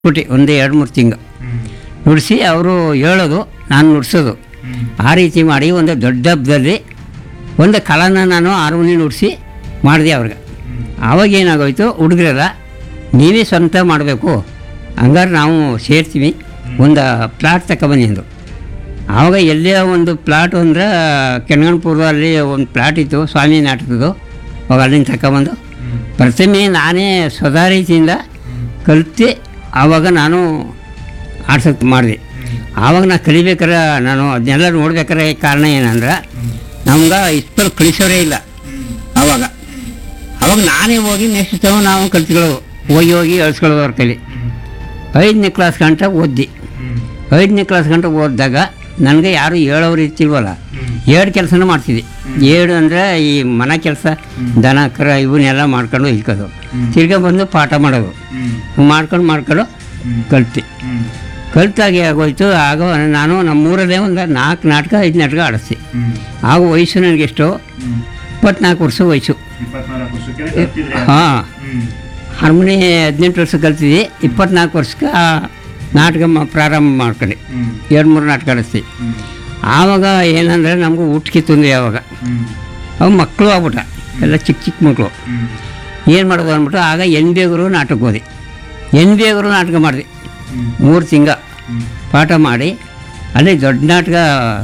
ಬಿಟ್ಟು ಒಂದು ಎರಡು ಮೂರು ತಿಂಗಳು ನುಡಿಸಿ ಅವರು ಹೇಳೋದು ನಾನು ನುಡ್ಸೋದು ಆ ರೀತಿ ಮಾಡಿ ಒಂದು ದೊಡ್ಡ ಹಬ್ಬದಲ್ಲಿ ಒಂದು ಕಳನ ನಾನು ಹಾರ್ಮೋನಿ ನುಡಿಸಿ ಮಾಡಿದೆ ಅವ್ರಿಗೆ ಆವಾಗ ಏನಾಗೋಯ್ತು ಹುಡುಗರೆಲ್ಲ ನೀವೇ ಸ್ವಂತ ಮಾಡಬೇಕು ಹಂಗಾರೆ ನಾವು ಸೇರ್ತೀವಿ ಒಂದು ಪ್ಲಾಟ್ ತಗೊಬನ್ನಿ ಅಂದರು ಆವಾಗ ಎಲ್ಲೇ ಒಂದು ಪ್ಲಾಟ್ ಅಂದ್ರೆ ಕೆಣಗಣಪುರದಲ್ಲಿ ಒಂದು ಪ್ಲಾಟ್ ಇತ್ತು ಸ್ವಾಮಿ ನಾಟಕದ್ದು ಅವಾಗ ಅಲ್ಲಿಂದ ತಗೊಬಂದು ಪ್ರಥಮೆ ನಾನೇ ಸ್ವದಾ ರೀತಿಯಿಂದ ಕಲಿತು ಆವಾಗ ನಾನು ಆಡ್ಸೋಕ್ಕೆ ಮಾಡಿದೆ ಆವಾಗ ನಾನು ಕಲಿಬೇಕಾರೆ ನಾನು ಅದನ್ನೆಲ್ಲ ನೋಡ್ಬೇಕಾರೆ ಕಾರಣ ಏನಂದ್ರೆ ನಮ್ಗೆ ಇಷ್ಟು ಕಳಿಸೋರೇ ಇಲ್ಲ ಆವಾಗ ಅವಾಗ ನಾನೇ ಹೋಗಿ ನೆಕ್ಸ್ಟ್ ಟೈಮ್ ನಾವು ಕಲ್ತ್ಕೊಳ್ಳೋದು ಹೋಗಿ ಹೋಗಿ ಅಳಿಸ್ಕೊಳ್ಳೋದು ಅವ್ರ ಕೈಲಿ ಐದನೇ ಕ್ಲಾಸ್ ಗಂಟ ಓದ್ದಿ ಐದನೇ ಕ್ಲಾಸ್ ಗಂಟ ಓದಿದಾಗ ನನಗೆ ಯಾರು ಹೇಳೋರು ಇರ್ತಿಲ್ವಲ್ಲ ಎರಡು ಕೆಲಸನೂ ಮಾಡ್ತಿದ್ದೆ ಏಳು ಅಂದರೆ ಈ ಮನೆ ಕೆಲಸ ದನ ಕರ ಇವನ್ನೆಲ್ಲ ಮಾಡ್ಕೊಂಡು ಇಲ್ಕೋದು ತಿರ್ಗಾ ಬಂದು ಪಾಠ ಮಾಡೋದು ಮಾಡ್ಕೊಂಡು ಮಾಡ್ಕೊಂಡು ಕಲ್ತು ಕಲ್ತಾಗಿ ಆಗೋಯ್ತು ಆಗ ನಾನು ನಮ್ಮೂರಲ್ಲೇ ಒಂದು ನಾಲ್ಕು ನಾಟಕ ಐದು ನಾಟಕ ಆಡಿಸ್ತಿ ಆಗ ವಯಸ್ಸು ನನಗೆಷ್ಟು ಇಪ್ಪತ್ನಾಲ್ಕು ವರ್ಷ ವಯಸ್ಸು ಇಪ್ಪತ್ನಾಲ್ಕು ವರ್ಷಕ್ಕೆ ಕಲ್ತಿದ್ರೆ ಹಾಂ ಹಾರ್ಮೋನಿ ಹದಿನೆಂಟು ವರ್ಷ ಕಲ್ತಿದ್ದೆ ಇಪ್ಪತ್ನಾಲ್ಕು ವರ್ಷಕ್ಕೆ ಆ ನಾಟಕ ಮ- ಪ್ರಾರಂಭ ಮಾಡ್ಕೊಂಡೆ ಎರಡು ಮೂರು ನಾಟಕ ಆಡಿಸ್ತಿ ಆವಾಗ ಏನಂದರೆ ನಮಗೂ ಊಟಕ್ಕೆ ತೊಂದರೆ ಆವಾಗ ಅವು ಮಕ್ಕಳು ಆಗ್ಬಿಟ್ಟ ಎಲ್ಲ ಚಿಕ್ಕ ಚಿಕ್ಕ ಮಕ್ಕಳು ಏನು ಮಾಡೋದು ಅಂದ್ಬಿಟ್ಟು ಆಗ ಎನ್ ಬೇಗರು ನಾಟಕ ಹೋದೆ ಎನ್ ಬೇಗರು ನಾಟಕ ಮಾಡಿದೆ ಮೂರು ತಿಂಗ ಪಾಠ ಮಾಡಿ ಅಲ್ಲಿ ದೊಡ್ಡ ನಾಟಕ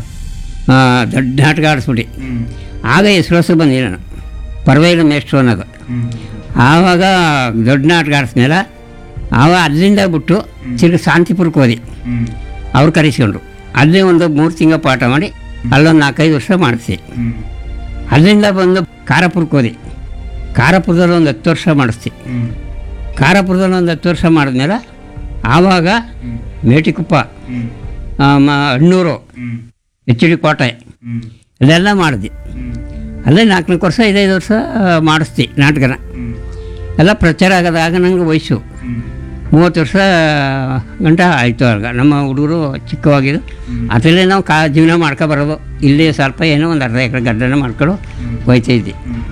ಆ, ದೊಡ್ಡ ನಾಟಕ ಆಡಿಸ್ಬಿಟ್ಟು ಆಗ ಹೆಸರು ಬಂದಿಲ್ಲ ನಾನು ಪರವಾಗಿಲ್ಲ ಮೇಷ್ಟ್ರು ಅನ್ನೋದು ಆವಾಗ ದೊಡ್ಡ ನಾಟಕ ಆಡಿಸ್ಮೇಲೆ ಆವಾಗ ಅಲ್ಲಿಂದ ಬಿಟ್ಟು ತಿರ್ಗಿ ಶಾಂತಿಪುರಕ್ಕೆ ಹೋದೆ ಅವ್ರು ಕರೆಸ್ಕೊಂಡ್ರು ಅಲ್ಲೇ ಒಂದು ಮೂರು ತಿಂಗ ಪಾಠ ಮಾಡಿ ಅಲ್ಲೊಂದು ನಾಲ್ಕೈದು ವರ್ಷ ಮಾಡಿಸಿ ಅಲ್ಲಿಂದ ಬಂದು ಖಾರಪುರಕ್ಕೆ ಹೋದೆ ಖಾರಪುರದಲ್ಲಿ ಒಂದು ಹತ್ತು ವರ್ಷ ಮಾಡಿಸ್ತಿ ಖಾರಪುರದಲ್ಲಿ ಒಂದು ಹತ್ತು ವರ್ಷ ಮಾಡಿದ್ಮೇಲೆ ಆವಾಗ ಮೇಟಿಕುಪ್ಪ ಆ, ಮ- ಅಣ್ಣೂರು ಎಚ್ ಡಿ ಕೋಟೆ ಇಲ್ಲೆಲ್ಲ ಮಾಡಿದ್ವಿ ಅಲ್ಲೇ ನಾಲ್ಕು ನಾಲ್ಕು ವರ್ಷ ಐದೈದು ವರ್ಷ ಆ, ಮಾಡಿಸ್ತಿ ನಾಟಕನ ಎಲ್ಲ ಪ್ರಚಾರ ಆಗೋದಾಗ ನನಗೆ ವಯಸ್ಸು ಮೂವತ್ತು ವರ್ಷ ಗಂಟ ಆಯಿತು ಆಗ ನಮ್ಮ ಹುಡುಗರು ಚಿಕ್ಕವಾಗಿದ್ದು ಅದರಲ್ಲೇ ನಾವು ಕಾ ಜೀವನ ಮಾಡ್ಕೊ ಬರೋದು ಇಲ್ಲಿ ಸ್ವಲ್ಪ ಏನೋ ಒಂದು ಅರ್ಧ ಎಕರೆ ಗಡ್ಡನ ಮಾಡ್ಕೊಂಡು ಹೋಯ್ತಾ ಇದ್ವಿ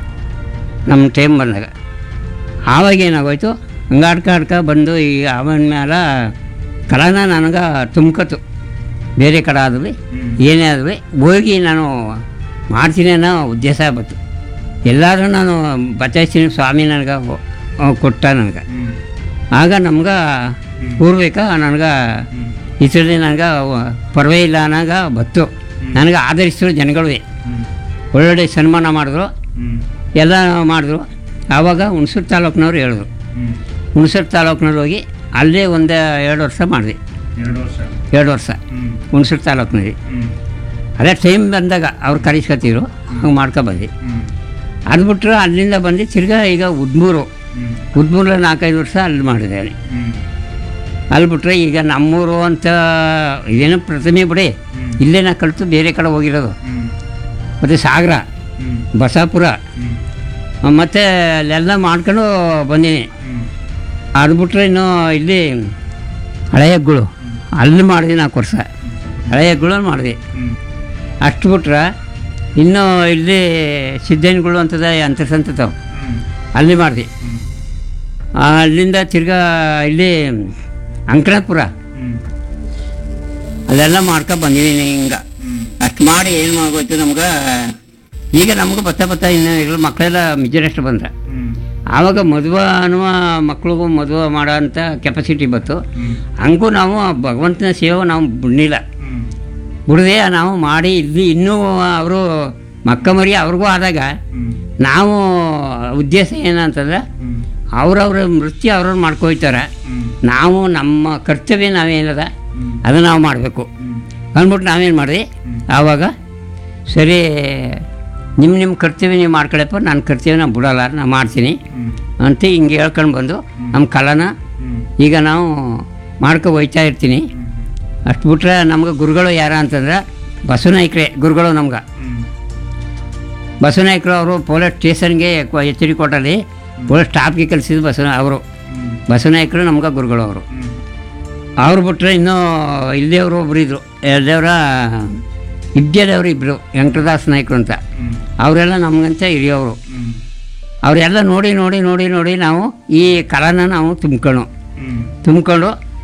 ನಮ್ಮ ಟೈಮ್ ಬಂದಾಗ ಆವಾಗ ಏನಾಗೋಯ್ತು ಹಂಗಾಡ್ಕ ಆಡ್ಕ ಬಂದು ಈ ಅವನ ಮೇಲೆ ಕಲಾನ ನನಗೆ ತುಂಬ್ಕತ್ತು ಬೇರೆ ಕಡೆ ಆದ್ವಿ ಏನೇ ಆದ್ವಿ ಹೋಗಿ ನಾನು ಮಾಡ್ತೀನಿ ಅನ್ನೋ ಉದ್ದೇಶ ಬಂತು ಎಲ್ಲಾದರೂ ನಾನು ಬಚಾಯಿಸ್ತೀನಿ ಸ್ವಾಮಿ ನನಗೆ ಕೊಟ್ಟ ನನಗೆ ಆಗ ನಮ್ಗೆ ಪೂರ್ವಿಕ ನನಗೆ ಇದರಲ್ಲಿ ನನಗೆ ಪರ್ವೇ ಇಲ್ಲ ಅನ್ನೋಗ ಬತ್ತು ನನಗೆ ಆಧರಿಸಿದ್ರು ಜನಗಳೇ ಒಳ್ಳೊಳ್ಳೆ ಸನ್ಮಾನ ಮಾಡಿದ್ರು ಎಲ್ಲ ಮಾಡಿದ್ರು ಆವಾಗ ಹುಣಸೂರು ತಾಲೂಕಿನವ್ರು ಹೇಳಿದ್ರು ಹುಣಸೂರು ತಾಲೂಕಿನವ್ರು ಹೋಗಿ ಅಲ್ಲೇ ಒಂದು ಎರಡು ವರ್ಷ ಮಾಡಿದೆ ಎರಡು ವರ್ಷ ಎರಡು ವರ್ಷ ಹುಣಸೂರು ತಾಲೂಕಿನಲ್ಲಿ ಅದೇ ಟೈಮ್ ಬಂದಾಗ ಅವ್ರು ಕರೆಸ್ಕೊತಿದ್ರು ಹಂಗೆ ಮಾಡ್ಕೊಬಂದು ಅದು ಬಿಟ್ಟರೆ ಅಲ್ಲಿಂದ ಬಂದು ತಿರ್ಗಾ ಈಗ ಉದ್ಮೂರು ಉದ್ಮೂರಲ್ಲಿ ನಾಲ್ಕೈದು ವರ್ಷ ಅಲ್ಲಿ ಮಾಡಿದ್ದೇನೆ ಅಲ್ಲಿ ಬಿಟ್ರೆ ಈಗ ನಮ್ಮೂರು ಅಂತ ಇದೇನು ಪ್ರಥಮೆ ಬಿಡಿ ಇಲ್ಲೇ ನಾ ಕಲಿತು ಬೇರೆ ಕಡೆ ಹೋಗಿರೋದು ಮತ್ತು ಸಾಗರ ಬಸಾಪುರ ಮತ್ತು ಅಲ್ಲೆಲ್ಲ ಮಾಡ್ಕೊಂಡು ಬಂದೀನಿ ಅದು ಬಿಟ್ರೆ ಇನ್ನು ಇಲ್ಲಿ ಹಳೆಯಗ್ಗಳು ಅಲ್ಲಿ ಮಾಡಿದೆ ನಾಲ್ಕು ವರ್ಷ ಹಳೆಯಗ್ಗಳು ಮಾಡಿದೆ ಅಷ್ಟು ಬಿಟ್ರೆ ಇನ್ನು ಇಲ್ಲಿ ಸಿದ್ದನಗಳು ಅಂತದ ಅಂತರ್ಸಂತದವು ಅಲ್ಲಿ ಮಾಡಿದೆ ಅಲ್ಲಿಂದ ತಿರ್ಗಾ ಇಲ್ಲಿ ಅಂಕಣಪುರ ಅಲ್ಲೆಲ್ಲ ಮಾಡ್ಕೊ ಬಂದಿದ್ದೀನಿ ಹಿಂಗೆ ಅಷ್ಟು ಮಾಡಿ ಏನು ಆಗೋಯ್ತು ನಮ್ಗೆ ಈಗ ನಮ್ಗೆ ಬತ್ತ ಬತ್ತ ಇನ್ನು ಈಗ ಮಕ್ಕಳೆಲ್ಲ ಮಿಜರೆಸ್ಟ್ ಬಂದ್ರೆ ಆವಾಗ ಮದುವೆ ಅನ್ನುವ ಮಕ್ಳಿಗೂ ಮದುವೆ ಮಾಡೋ ಅಂಥ ಕೆಪಾಸಿಟಿ ಬಂತು ಹಂಗೂ ನಾವು ಭಗವಂತನ ಸೇವೆ ನಾವು ಬಿಡಲಿಲ್ಲ ಬಿಡದೆ ನಾವು ಮಾಡಿ ಇಲ್ಲಿ ಇನ್ನೂ ಅವರು ಮಕ್ಕ ಮರಿ ಅವ್ರಿಗೂ ಆದಾಗ ನಾವು ಉದ್ದೇಶ ಏನಂತಂದ್ರೆ ಅವ್ರವ್ರ ವೃತ್ತಿ ಅವ್ರವ್ರು ಮಾಡ್ಕೊಯ್ತಾರೆ ನಾವು ನಮ್ಮ ಕರ್ತವ್ಯ ನಾವೇನದ ಅದು ನಾವು ಮಾಡಬೇಕು ಅಂದ್ಬಿಟ್ಟು ನಾವೇನು ಮಾಡಿದೆ ಆವಾಗ ಸರಿ ನಿಮ್ಮ ನಿಮ್ಮ ಕರ್ತವ್ಯ ನೀವು ಮಾಡ್ಕೊಳಪ್ಪ ನನ್ನ ಕರ್ತವ್ಯ ನಾನು ಬಿಡಲ್ಲ ನಾನು ಮಾಡ್ತೀನಿ ಅಂತ ಹಿಂಗೆ ಹೇಳ್ಕೊಂಡು ಬಂದು ನಮ್ಮ ಕಲಾನ ಈಗ ನಾವು ಮಾಡ್ಕೊ ಹೋಯ್ತಾ ಇರ್ತೀನಿ ಅಷ್ಟು ಬಿಟ್ರೆ ನಮ್ಗೆ ಗುರುಗಳು ಯಾರ ಅಂತಂದ್ರೆ ಬಸವನಾಯ್ಕರೇ ಗುರುಗಳು ನಮ್ಗೆ ಬಸವನಾಯ್ಕರು ಅವರು ಪೊಲೀಸ್ ಸ್ಟೇಷನ್ಗೆ ಎಚ್ ಡಿ ಕೋಟಲ್ಲಿ ಪೊಲೀಸ್ ಸ್ಟಾಫ್ಗೆ ಕಲಿಸಿದ್ದು ಬಸವ ಅವರು ಬಸವನಾಯ್ಕರು ನಮ್ಗೆ ಗುರುಗಳು ಅವರು ಅವ್ರು ಬಿಟ್ಟರೆ ಇನ್ನೂ ಇಲ್ದೇವರು ಒಬ್ರು ಇದ್ರು ದೇವರ ಇಬ್ಜದೇವರು ಇಬ್ಬರು ವೆಂಕಟದಾಸ್ ನಾಯ್ಕರು ಅಂತ ಅವರೆಲ್ಲ ನಮಗಂತ ಹಿರಿಯವರು ಅವರೆಲ್ಲ ನೋಡಿ ನೋಡಿ ನೋಡಿ ನೋಡಿ ನಾವು ಈ ಕಲಾನ ನಾವು ತುಂಬ್ಕೊಂಡು ತುಂಬ್ಕೊಂಡು